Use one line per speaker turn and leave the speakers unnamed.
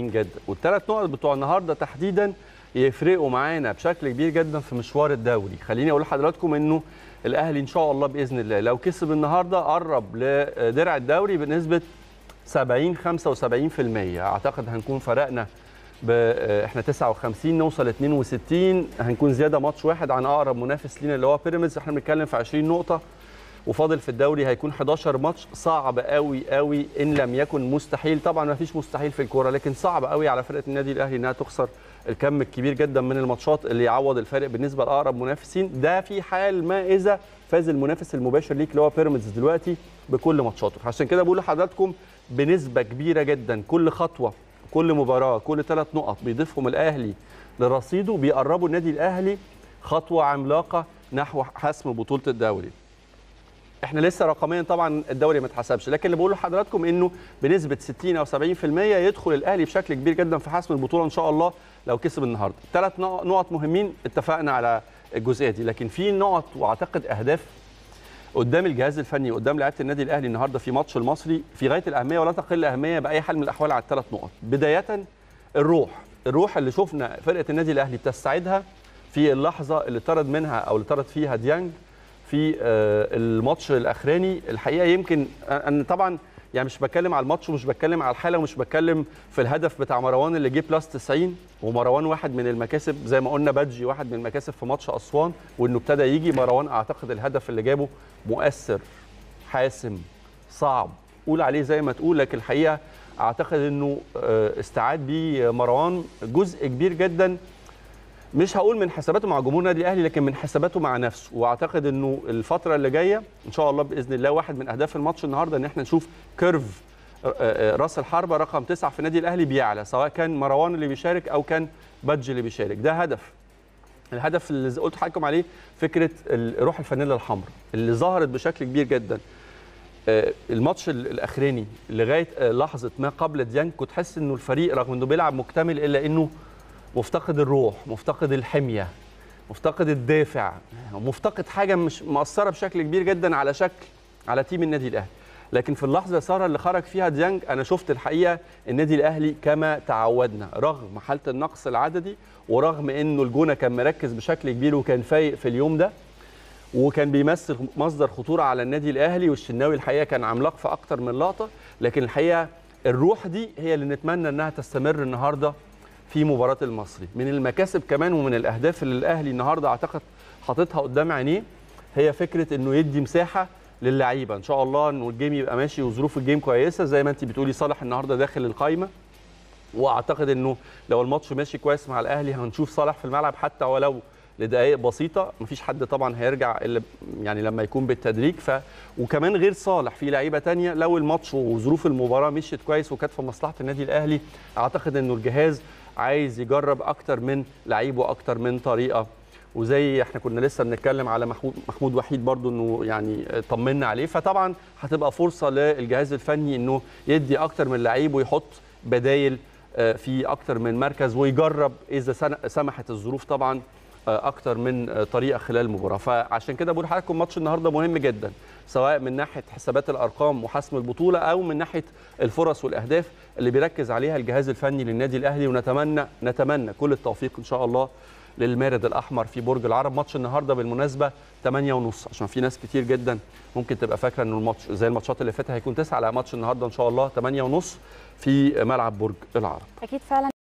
مهمين جدا والثلاث نقط بتوع النهارده تحديدا يفرقوا معانا بشكل كبير جدا في مشوار الدوري خليني اقول لحضراتكم انه الاهلي ان شاء الله باذن الله لو كسب النهارده قرب لدرع الدوري بنسبه 70 75% اعتقد هنكون فرقنا ب احنا 59 نوصل 62 هنكون زياده ماتش واحد عن اقرب منافس لينا اللي هو بيراميدز احنا بنتكلم في 20 نقطه وفاضل في الدوري هيكون 11 ماتش صعب قوي قوي ان لم يكن مستحيل طبعا ما فيش مستحيل في الكوره لكن صعب قوي على فرقه النادي الاهلي انها تخسر الكم الكبير جدا من الماتشات اللي يعوض الفارق بالنسبه لاقرب منافسين ده في حال ما اذا فاز المنافس المباشر ليك اللي هو بيراميدز دلوقتي بكل ماتشاته عشان كده بقول لحضراتكم بنسبه كبيره جدا كل خطوه كل مباراه كل ثلاث نقط بيضيفهم الاهلي لرصيده بيقربوا النادي الاهلي خطوه عملاقه نحو حسم بطوله الدوري احنا لسه رقميا طبعا الدوري ما اتحسبش لكن اللي بقول لحضراتكم انه بنسبه 60 او 70% يدخل الاهلي بشكل كبير جدا في حسم البطوله ان شاء الله لو كسب النهارده ثلاث نقط مهمين اتفقنا على الجزئيه دي لكن في نقط واعتقد اهداف قدام الجهاز الفني قدام لعيبه النادي الاهلي النهارده في ماتش المصري في غايه الاهميه ولا تقل اهميه باي حال من الاحوال على الثلاث نقط بدايه الروح الروح اللي شفنا فرقه النادي الاهلي بتستعيدها في اللحظه اللي طرد منها او اللي طرد فيها ديانج في الماتش الاخراني الحقيقه يمكن انا طبعا يعني مش بتكلم على الماتش ومش بتكلم على الحاله ومش بتكلم في الهدف بتاع مروان اللي جه بلس 90 ومروان واحد من المكاسب زي ما قلنا بادجي واحد من المكاسب في ماتش اسوان وانه ابتدى يجي مروان اعتقد الهدف اللي جابه مؤثر حاسم صعب قول عليه زي ما تقول لكن الحقيقه اعتقد انه استعاد بيه مروان جزء كبير جدا مش هقول من حساباته مع جمهور النادي الاهلي لكن من حساباته مع نفسه واعتقد انه الفتره اللي جايه ان شاء الله باذن الله واحد من اهداف الماتش النهارده ان احنا نشوف كيرف راس الحربه رقم تسعة في النادي الاهلي بيعلى سواء كان مروان اللي بيشارك او كان بادج اللي بيشارك ده هدف الهدف اللي قلت لحضراتكم عليه فكره روح الفانيلا الحمراء اللي ظهرت بشكل كبير جدا الماتش الاخراني لغايه لحظه ما قبل ديانج كنت حاسس انه الفريق رغم انه بيلعب مكتمل الا انه مفتقد الروح مفتقد الحميه مفتقد الدافع مفتقد حاجه مش مأثره بشكل كبير جدا على شكل على تيم النادي الاهلي لكن في اللحظه ساره اللي خرج فيها ديانج انا شفت الحقيقه النادي الاهلي كما تعودنا رغم حاله النقص العددي ورغم انه الجونه كان مركز بشكل كبير وكان فايق في اليوم ده وكان بيمثل مصدر خطوره على النادي الاهلي والشناوي الحقيقه كان عملاق في اكتر من لقطه لكن الحقيقه الروح دي هي اللي نتمنى انها تستمر النهارده في مباراه المصري من المكاسب كمان ومن الاهداف اللي الاهلي النهارده اعتقد حاططها قدام عينيه هي فكره انه يدي مساحه للعيبه ان شاء الله انه الجيم يبقى ماشي وظروف الجيم كويسه زي ما انت بتقولي صالح النهارده داخل القايمه واعتقد انه لو الماتش ماشي كويس مع الاهلي هنشوف صالح في الملعب حتى ولو لدقائق بسيطه مفيش حد طبعا هيرجع الا يعني لما يكون بالتدريج ف وكمان غير صالح في لعيبه تانية لو الماتش وظروف المباراه مشيت كويس وكانت في مصلحه النادي الاهلي اعتقد انه الجهاز عايز يجرب اكتر من لعيب واكتر من طريقه وزي احنا كنا لسه بنتكلم على محمود محمود وحيد برضو انه يعني طمنا عليه فطبعا هتبقى فرصه للجهاز الفني انه يدي اكتر من لعيب ويحط بدايل في اكتر من مركز ويجرب اذا سمحت الظروف طبعا اكتر من طريقه خلال المباراه فعشان كده بقول لحضراتكم ماتش النهارده مهم جدا سواء من ناحيه حسابات الارقام وحسم البطوله او من ناحيه الفرص والاهداف اللي بيركز عليها الجهاز الفني للنادي الاهلي ونتمنى نتمنى كل التوفيق ان شاء الله للمارد الاحمر في برج العرب ماتش النهارده بالمناسبه 8 ونص عشان في ناس كتير جدا ممكن تبقى فاكره انه الماتش زي الماتشات اللي فاتت هيكون 9 على ماتش النهارده ان شاء الله 8 ونص في ملعب برج العرب
اكيد فعلا